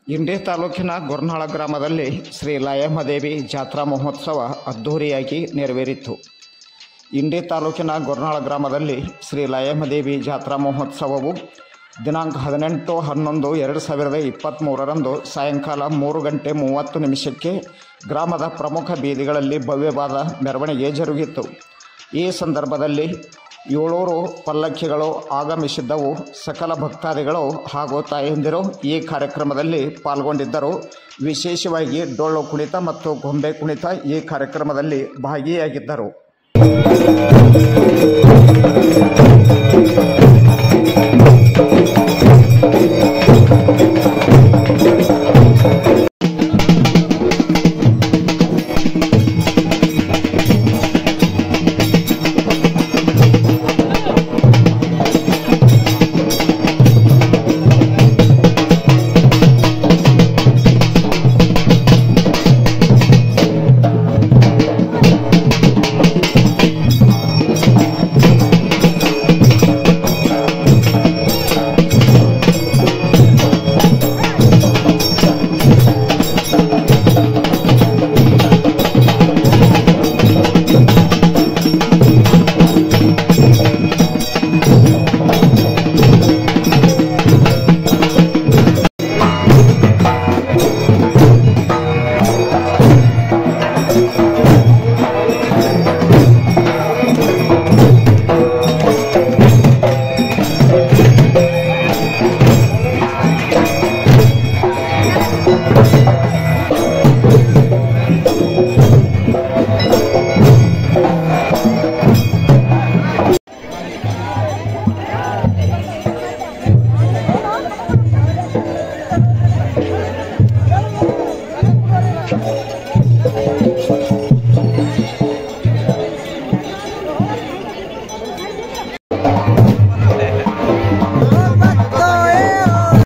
ಇಂಡಿ ತಾಲೂಕಿನ ಗೊರ್ನಾಳ ಗ್ರಾಮದಲ್ಲಿ ಶ್ರೀ ಲಯಮದೇವಿ ಜಾತ್ರಾ ಮಹೋತ್ಸವ ಅದ್ಧೂರಿಯಾಗಿ ನೆರವೇರಿತು ಇಂಡಿ ತಾಲೂಕಿನ ಗೊರ್ನಾಳ ಗ್ರಾಮದಲ್ಲಿ ಶ್ರೀ ಲಯಮದೇವಿ ಜಾತ್ರಾ ಮಹೋತ್ಸವವು ದಿನಾಂಕ ಹದಿನೆಂಟು ಹನ್ನೊಂದು ಎರಡು ಸಾವಿರದ ಇಪ್ಪತ್ತ್ಮೂರರಂದು ಸಾಯಂಕಾಲ ಮೂರು ಗಂಟೆ ಮೂವತ್ತು ನಿಮಿಷಕ್ಕೆ ಗ್ರಾಮದ ಪ್ರಮುಖ ಬೀದಿಗಳಲ್ಲಿ ಭವ್ಯವಾದ ಮೆರವಣಿಗೆ ಜರುಗಿತು ಈ ಸಂದರ್ಭದಲ್ಲಿ ಏಳೂರು ಪಲ್ಲಕ್ಕಿಗಳು ಆಗಮಿಸಿದ್ದವು ಸಕಲ ಭಕ್ತಾದಿಗಳು ಹಾಗೂ ತಾಯಂದಿರು ಈ ಕಾರ್ಯಕ್ರಮದಲ್ಲಿ ಪಾಲ್ಗೊಂಡಿದ್ದರು ವಿಶೇಷವಾಗಿ ಡೊಳ್ಳು ಕುಣಿತ ಮತ್ತು ಗೊಂಬೆ ಕುಣಿತ ಈ ಕಾರ್ಯಕ್ರಮದಲ್ಲಿ ಭಾಗಿಯಾಗಿದ್ದರು